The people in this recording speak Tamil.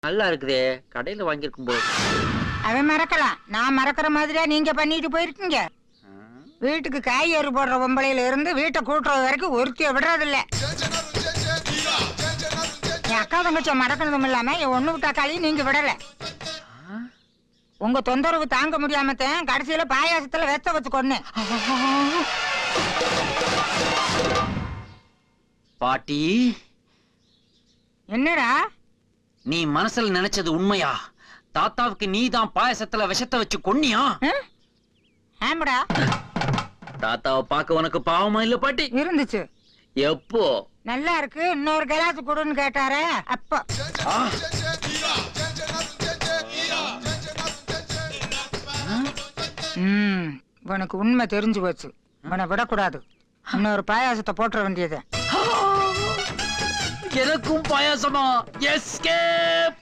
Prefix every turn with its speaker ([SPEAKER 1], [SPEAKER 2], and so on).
[SPEAKER 1] நல்லா இருக்குதே கடையில வாங்கியிருக்கும் போது
[SPEAKER 2] அவன் மறக்கலாம் நான் மறக்கிற மாதிரியா நீங்க பண்ணிட்டு போயிருக்கீங்க வீட்டுக்கு காய்கறி போடுற பொம்பளையில இருந்து வீட்டை கூட்டுறது வரைக்கும் ஒருத்திய விடுறதில்ல என் அக்கா தங்கச்ச மறக்கணதும் இல்லாம என் ஒண்ணு விட்டா களி நீங்க விடல உங்க தொந்தரவு தாங்க முடியாம தான் கடைசியில பாயாசத்துல வெத்த வச்சு கொன்னேன்
[SPEAKER 1] பாட்டி
[SPEAKER 2] என்னடா
[SPEAKER 1] நீ மனசுல நினைச்சது உண்மையா தாத்தாவுக்கு நீ தான் பாயசத்துல விஷத்தை வச்சு கொன்னியா
[SPEAKER 2] ம்? ஆமாடா
[SPEAKER 1] தாத்தாவை பார்க்க உனக்கு பாவமா இல்ல பாட்டி
[SPEAKER 2] இருந்துச்சு
[SPEAKER 1] எப்போ
[SPEAKER 2] நல்லா இருக்கு இன்னொரு கிளாஸ் கொடுன்னு கேட்டாரே அப்போ
[SPEAKER 1] ஆ,
[SPEAKER 2] ம் உனக்கு உண்மை தெரிஞ்சு போச்சு உன்னை விடக்கூடாது இன்னொரு பாயாசத்தை போட்டுற வேண்டியது
[SPEAKER 1] எனக்கும் பாயாசமா எஸ்கேப்